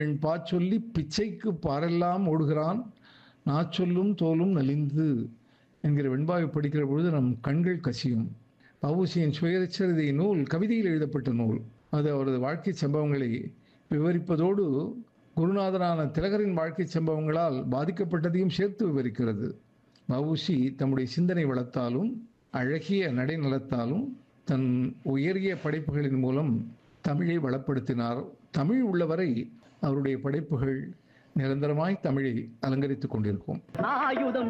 என் பாச்சொல்லி பிச்சைக்கு பாரெல்லாம் ஓடுகிறான் நாச்சொல்லும் தோலும் நலிந்து என்கிற வெண்பாவை படிக்கிற பொழுது நம் கண்கள் கசியும் வஉசியின் சுயச்சரிதை நூல் கவிதையில் எழுதப்பட்ட நூல் அது அவரது வாழ்க்கை சம்பவங்களை விவரிப்பதோடு குருநாதரான திலகரின் வாழ்க்கை சம்பவங்களால் பாதிக்கப்பட்டதையும் சேர்த்து விவரிக்கிறது வஉசி தம்முடைய சிந்தனை வளத்தாலும் அழகிய நடைநலத்தாலும் தன் உயரிய படைப்புகளின் மூலம் தமிழை வளப்படுத்தினார் தமிழ் உள்ளவரை அவருடைய படைப்புகள் நிரந்தரமாய் தமிழை அலங்கரித்துக் கொண்டிருக்கும் ஆயுதம்